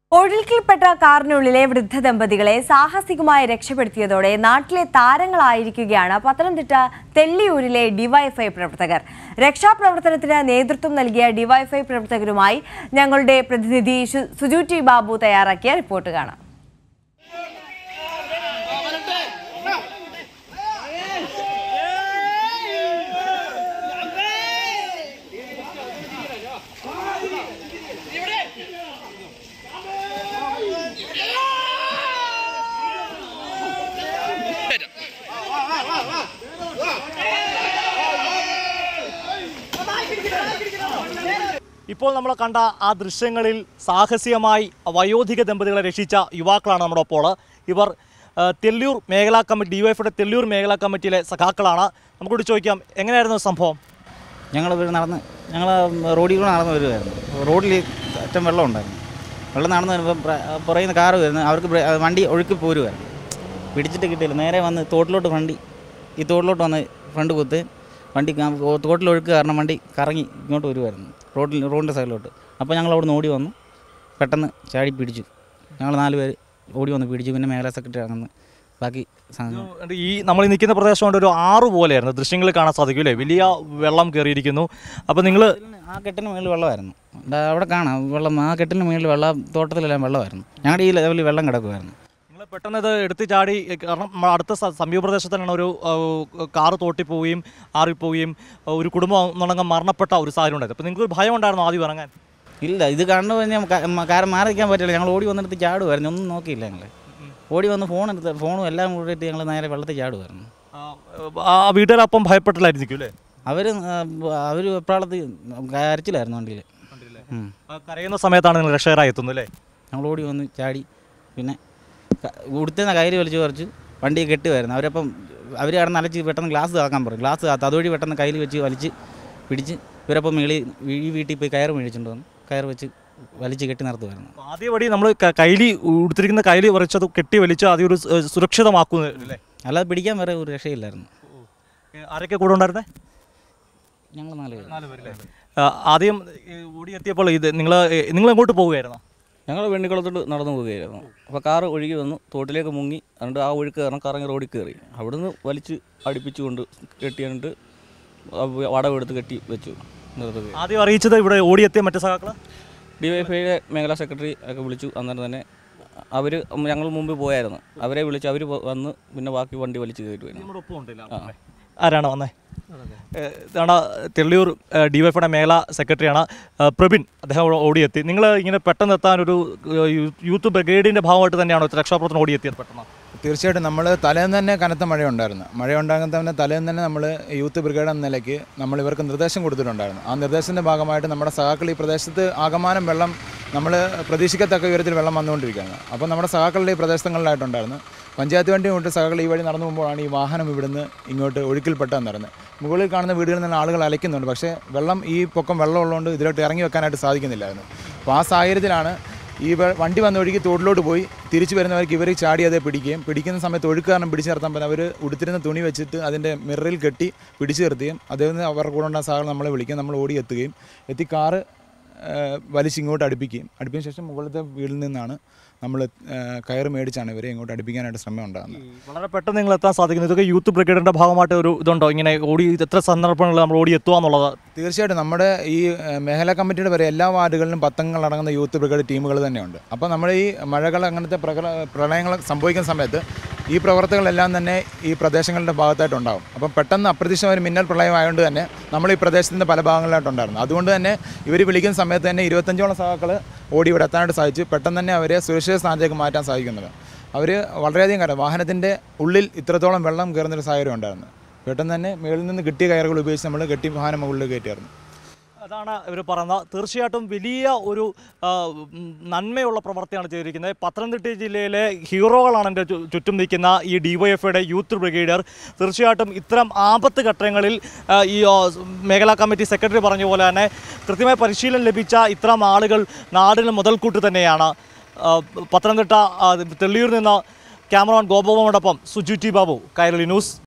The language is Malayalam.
ഒഴുക്കിൽപ്പെട്ട കാറിനുള്ളിലെ വൃദ്ധ ദമ്പതികളെ സാഹസികമായി രക്ഷപ്പെടുത്തിയതോടെ നാട്ടിലെ താരങ്ങളായിരിക്കുകയാണ് പത്തനംതിട്ട തെള്ളിയൂരിലെ ഡിവൈഎഫ്ഐ പ്രവർത്തകർ രക്ഷാപ്രവർത്തനത്തിന് നേതൃത്വം നൽകിയ ഡിവൈഎഫ്ഐ പ്രവർത്തകരുമായി ഞങ്ങളുടെ പ്രതിനിധി ശു- സുജു ടി ബാബു തയ്യാറാക്കിയ റിപ്പോർട്ട് കാണാം ഇപ്പോൾ നമ്മൾ കണ്ട ആ ദൃശ്യങ്ങളിൽ സാഹസികമായി വയോധിക ദമ്പതികളെ രക്ഷിച്ച യുവാക്കളാണ് നമ്മുടെ ഒപ്പോൾ ഇവർ ആ, തെല്ലൂർ മേഖലാ കമ്മിറ്റി ഡിവൈഫിയുടെ തെല്ലൂർ മേഖലാ കമ്മിറ്റിയിലെ സഖാക്കളാണ് നമുക്കൂടി ചോദിക്കാം എങ്ങനെയായിരുന്നു സംഭവം ഞങ്ങൾ ഇവിടെ നടന്ന് ഞങ്ങൾ റോഡിൽ കൂടെ നടന്ന് വരുമായിരുന്നു റോഡിൽ അറ്റം വെള്ളം ഉണ്ടായിരുന്നു വെള്ളം നടന്ന് വരുമ്പോൾ പുറകിൽ നിന്ന് കാറ് വരുന്നു അവർക്ക് ബ്രേ- വണ്ടി ഒഴുക്കി പോരുമായിരുന്നു പിടിച്ചിട്ട് കിട്ടിയില്ല നേരെ വന്ന് തോട്ടിലോട്ട് വണ്ടി ഈ തോട്ടിലോട്ട് വന്ന് ഫ്രണ്ട് കുത്ത് വണ്ടി ക- ഓ- തോട്ടിലൊഴുക്ക് കാരണം വണ്ടി കറങ്ങി ഇങ്ങോട്ട് വരുമായിരുന്നു റോഡിൽ റോഡിൻ്റെ സൈഡിലോട്ട് അപ്പോൾ ഞങ്ങൾ അവിടെ നിന്ന് ഓടി വന്നു പെട്ടെന്ന് ചാടി പിടിച്ചു ഞങ്ങൾ നാല് പേര് ഓടി വന്ന് പിടിച്ചു പിന്നെ മേഖലാ സെക്രട്ടറി അങ്ങനെ ബാക്കി സാധനം ഈ നമ്മൾ ഈ നിൽക്കുന്ന പ്രദേശം കൊണ്ട് ഒരു ആറ് പോലെയായിരുന്നു ദൃശ്യങ്ങളിൽ കാണാൻ സാധിക്കും അല്ലേ വലിയ വെള്ളം കയറിയിരിക്കുന്നു അപ്പോൾ നിങ്ങൾ ആ കെട്ടിന് മുകളിൽ വെള്ളമായിരുന്നു ദാ അവിടെ കാണാം വെള്ളം ആ കെട്ടിന് മുകളിൽ വെള്ളം തോട്ടത്തിലെല്ലാം വെള്ളമായിരുന്നു ഞങ്ങളുടെ ഈ ലെവലിൽ വെള്ളം കിടക്കുമായിരുന്നു നിങ്ങൾ പെട്ടെന്ന് ഇത് എടുത്ത് ചാടി കാരണം നമ്മുടെ അടുത്ത സ- സമീപ പ്രദേശത്താണ് ഒരു ആ, കാറ് തോട്ടിപ്പോവുകയും ആറിപ്പോവുകയും ആ, ഒരു കുടുംബം ഒന്നടങ്കം മരണപ്പെട്ട ഒരു സാഹചര്യം ഉണ്ടായത് അപ്പോൾ നിങ്ങൾക്ക് ഭയം ഉണ്ടായിരുന്നു ആദ്യം ഇറങ്ങാൻ ഇല്ല ഇത് കണ്ടു കഴിഞ്ഞാൽ കാരം മാറി നിൽക്കാൻ പറ്റില്ല ഞങ്ങൾ ഓടി വന്നിടത്ത് ചാടുമായിരുന്നു ഒന്നും നോക്കിയില്ല ഞങ്ങൾ ഓടി വന്ന് ഫോൺ എടുത്ത് ഫോണും എല്ലാം കൂടിയിട്ട് ഞങ്ങൾ നേരെ വെള്ളത്തിൽ ചാടുമായിരുന്നു ആ വീട്ടുകാരപ്പം ഭയപ്പെട്ടില്ലായിരിക്കും അല്ലേ അവർ അവർ എപ്രാളത്തിൽ കരച്ചിലായിരുന്നു വണ്ടിയിൽ ഉം. ആ, കരയുന്ന സമയത്താണ് നിങ്ങൾ രക്ഷകരായി എത്തുന്നത് അല്ലേ ഞങ്ങൾ ഓടി വന്ന് ചാടി പിന്നെ ക- ഉടുത്തുന്ന കയ്യിൽ വലിച്ചു കുറച്ച് വണ്ടി കെട്ടുമായിരുന്നു അവരപ്പം അവർ കിടന്ന് അലച്ച് പെട്ടെന്ന് ഗ്ലാസ് താക്കാൻ പറയും ഗ്ലാസ് താത്ത അതുവഴി പെട്ടെന്ന് കയ്യിൽ വെച്ച് വലിച്ച് പിടിച്ച് ഇവരപ്പം മേളി ഈ വീട്ടിൽ പോയി കയറ് മേടിച്ചുകൊണ്ട് വന്നു കയറ് വെച്ച് വലിച്ച് കെട്ടി നിർത്തുമായിരുന്നു അപ്പോൾ ആദ്യ വടി നമ്മൾ കൈലി ഉടുത്തിരിക്കുന്ന കൈലി വരച്ചത് കെട്ടി വലിച്ച് ആദ്യം ഒരു സ്- സുരക്ഷിതമാക്കുന്നു അല്ലേ അല്ലാതെ പിടിക്കാൻ വേറെ ഒരു രക്ഷയില്ലായിരുന്നു ഏ, ആരൊക്കെ കൂടെ ഉണ്ടായിരുന്നേ ഞങ്ങൾ നാല് പേര് ആ, ആദ്യം ഏ, ഓടിയെത്തിയപ്പോൾ ഇത് നിങ്ങൾ നിങ്ങൾ എങ്ങോട്ട് പോവുകയായിരുന്നു ഞങ്ങൾ വെണ്ണിക്കുളത്തോട്ട് നടന്നു പോവുകയായിരുന്നു അപ്പോൾ കാറ് ഒഴുകി വന്നു തോട്ടിലേക്ക് മുങ്ങി എന്നിട്ട് ആ ഒഴുക്ക് കാരണം കറങ്ങി റോഡിൽ കയറി അവിടുന്ന് വലിച്ച് അടുപ്പിച്ചുകൊണ്ട് കെട്ടിയിട്ട് വടവെടുത്ത് കെട്ടി വെച്ചു നിർത്തുക ആദ്യം അറിയിച്ചത് ഇവിടെ ഓടിയെത്തിയ മറ്റു സഖാക്കൾ ഡി വൈ എഫ്ഐയുടെ മേഖലാ സെക്രട്ടറി ഒക്കെ വിളിച്ചു അന്നേരം തന്നെ അവർ ഞങ്ങൾ മുമ്പ് പോയായിരുന്നു അവരെ വിളിച്ച് അവർ വന്ന് പിന്നെ ബാക്കി വണ്ടി വലിച്ച് കയറ്റി വരുന്നു നമ്മുടെ ഒപ്പം ഉണ്ടല്ലോ ആരാണ് വന്നേ ഏ, ഇതാണ് തെള്ളിയൂർ ഡിവൈഫിയുടെ മേഖല സെക്രട്ടറിയാണ് ഏ, പ്രബിൻ അദ്ദേഹം ഇവിടെ ഓടിയെത്തി നിങ്ങൾ ഇങ്ങനെ പെട്ടെന്ന് എത്താൻ ഒരു ഏ, യൂ- യൂത്ത് ബ്രിഗേഡിൻ്റെ ഭാഗമായിട്ട് തന്നെയാണോ ഇത്ര രക്ഷാപ്രവർത്തനം ഓടിയെത്തിയത് പെട്ടെന്ന് തീർച്ചയായിട്ടും നമ്മൾ തലേന്ന് തന്നെ കനത്ത മഴയുണ്ടായിരുന്നു മഴയുണ്ടാകുന്ന തന്നെ തലേന്ന് തന്നെ നമ്മൾ യൂത്ത് ബ്രിഗേഡ് എന്ന നിലയ്ക്ക് നമ്മൾ ഇവർക്ക് നിർദ്ദേശം കൊടുത്തിട്ടുണ്ടായിരുന്നു ആ നിർദ്ദേശത്തിൻ്റെ ഭാഗമായിട്ട് നമ്മുടെ സഹാക്കൾ ഈ പ്രദേശത്ത് ആകമാനം വെള്ളം നമ്മൾ പ്രതീക്ഷിക്കത്തക്ക ഉയരത്തിൽ വെള്ളം വന്നുകൊണ്ടിരിക്കുകയാണ് അപ്പോൾ നമ്മുടെ സഹാക്കളുടെ ഈ പ്രദേശങ്ങളിലായിട്ടുണ്ടായിരുന്നു പഞ്ചായത്ത് വണ്ടി കൊണ്ട് സഹാക്കൾ ഈ വഴി നടന്നു പോകുമ്പോഴാണ് ഈ വാഹനം ഇവിടുന്ന് ഇങ്ങോട്ട് ഒഴുക്കിൽപ്പെട്ടെന്ന് പറയുന്നത് മുകളിൽ കാണുന്ന വീടുകളിൽ നിന്ന് ആളുകൾ അലയ്ക്കുന്നുണ്ട് പക്ഷേ വെള്ളം ഈ പൊക്കം വെള്ളം ഉള്ളതുകൊണ്ട് ഇതിലോട്ട് ഇറങ്ങി വെക്കാനായിട്ട് സാധിക്കുന്നില്ലായിരുന്നു അപ്പോൾ ആ സാഹചര്യത്തിലാണ് ഈ വെ- വണ്ടി വന്ന ഒഴുകി തോട്ടിലോട്ട് പോയി തിരിച്ചു വരുന്നവർക്ക് ഇവർ ചാടി അതേ പിടിക്കുകയും പിടിക്കുന്ന സമയത്ത് ഒഴുക്ക് കാരണം പിടിച്ചു നിർത്താൻ പറ്റും അവർ ഉടുത്തിരുന്ന തുണി വെച്ചിട്ട് അതിൻ്റെ മിററിൽ കെട്ടി പിടിച്ചു നിർത്തുകയും അതേ അവരുടെ കൂടെ ഉണ്ടായ സാഹചര്യം നമ്മളെ വിളിക്കുകയും നമ്മൾ ഓടി എത്തുകയും എത്തി കാറ് വലിച്ചിങ്ങോട്ട് അടുപ്പിക്കുകയും അടുപ്പിച്ച ശേഷം മുകളിലത്തെ വീട്ടിൽ നിന്നാണ് നമ്മൾ കയറ് മേടിച്ചാണ് ഇവരെ ഇങ്ങോട്ട് അടുപ്പിക്കാനായിട്ട് ശ്രമം ഉണ്ടാകുന്നത് വളരെ പെട്ടെന്ന് നിങ്ങൾ എത്താൻ സാധിക്കുന്നു ഇതൊക്കെ യൂത്ത് ബ്രിഗേഡിൻ്റെ ഭാഗമായിട്ട് ഒരു ഇതുണ്ടോ ഇങ്ങനെ ഓടി എത്ര സന്ദർഭങ്ങളിൽ നമ്മൾ ഓടി എത്തുക എന്നുള്ളത് തീർച്ചയായിട്ടും നമ്മുടെ ഈ ഏഹ്, മേഖലാ കമ്മിറ്റിയുടെ വരെ എല്ലാ വാർഡുകളിലും പത്തങ്ങളടങ്ങുന്ന യൂത്ത് ബ്രിഗേഡ് ടീമുകൾ തന്നെയുണ്ട് അപ്പോൾ നമ്മൾ ഈ മഴകൾ അങ്ങനത്തെ പ്രകട പ്രളയങ്ങൾ സംഭവിക്കുന്ന സമയത്ത് ഈ പ്രവർത്തകളെല്ലാം തന്നെ ഈ പ്രദേശങ്ങളുടെ ഭാഗത്തായിട്ടുണ്ടാകും അപ്പം പെട്ടെന്ന് അപ്രതീക്ഷിതമായ ഒരു മിന്നൽ പ്രളയം ആയതുകൊണ്ട് തന്നെ നമ്മൾ ഈ പ്രദേശത്തിൻ്റെ പല ഭാഗങ്ങളിലായിട്ടുണ്ടായിരുന്നു അതുകൊണ്ട് തന്നെ ഇവർ വിളിക്കുന്ന സമയത്ത് തന്നെ ഇരുപത്തഞ്ചോളം സഹാക്കൾ ഓടി ഇവിടെ എത്താനായിട്ട് സാധിച്ചു പെട്ടെന്ന് തന്നെ അവരെ സുരക്ഷിത സ്ഥാനത്തേക്ക് മാറ്റാൻ സാധിക്കുന്നുണ്ട് അവർ വളരെയധികം കാര്യം വാഹനത്തിൻ്റെ ഉള്ളിൽ ഇത്രത്തോളം വെള്ളം കയറുന്നൊരു സാഹചര്യം ഉണ്ടായിരുന്നു പെട്ടെന്ന് തന്നെ മുകളിൽ നിന്ന് കിട്ടിയ കയറുകൾ ഉപയോഗിച്ച് നമ്മൾ കെട്ടി വാഹനം മുകളിലേക്ക് കയറ്റിയായിരുന്നു അതാണ് ഇവർ പറയുന്നത് തീർച്ചയായിട്ടും വലിയ ഒരു ആ, ഉം, നന്മയുള്ള പ്രവർത്തിയാണ് ചെയ്തിരിക്കുന്നത് പത്തനംതിട്ട ജില്ലയിലെ ഹീറോകളാണ് എൻ്റെ ചു- ചുറ്റും നിൽക്കുന്ന ഈ ഡിവൈഎഫ്ഐയുടെ യൂത്ത് ബ്രിഗേഡിയർ തീർച്ചയായിട്ടും ഇത്തരം ആപത്ത് ഘട്ടങ്ങളിൽ ആ, ഈ ആ, മേഖലാ കമ്മിറ്റി സെക്രട്ടറി പറഞ്ഞ പോലെ തന്നെ കൃത്യമായ പരിശീലനം ലഭിച്ച ഇത്തരം ആളുകൾ നാടിന് മുതൽക്കൂട്ട് തന്നെയാണ് ആ, പത്തനംതിട്ട ആ, തെള്ളിയൂരിൽ നിന്ന് ക്യാമറമാൻ ഗോപകുമാറോടൊപ്പം സുജു ടി ബാബു കൈരളി ന്യൂസ്